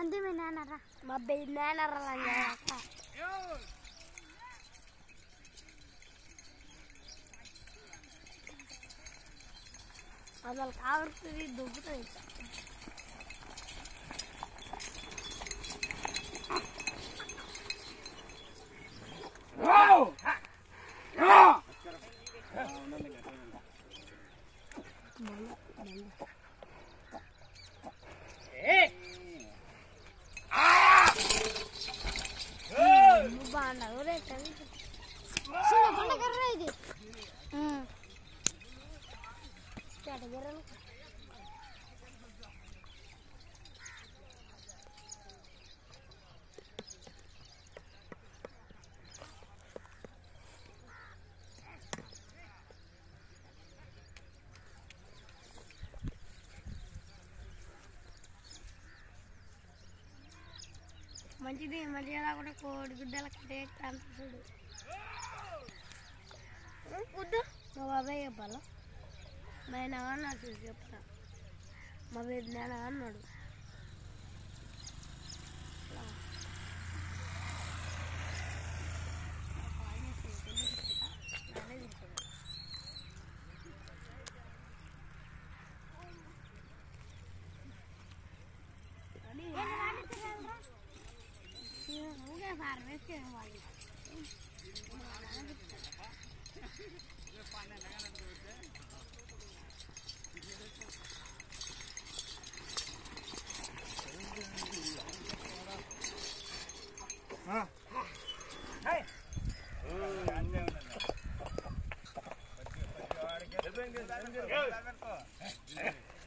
మంది మీ నాన్నరా మా బెయ్యి నాన్నరా అసలు కావడుతుంది దుబ్బుతుంది నువ్వు బాగున్నావు రే తల్లి. చిన్న పండగర్రా ఇది చెడగెర్రలు. మంచిది మంచిగా కూడా కోడి గుడ్డల కట్టే అంత చూడు వద్దు మా బాబాయ్ చెప్పాలా మా ఆయన అన్నాడు చూసి చెప్తా మా పెద్ద నాన్న అన్నాడు ఆ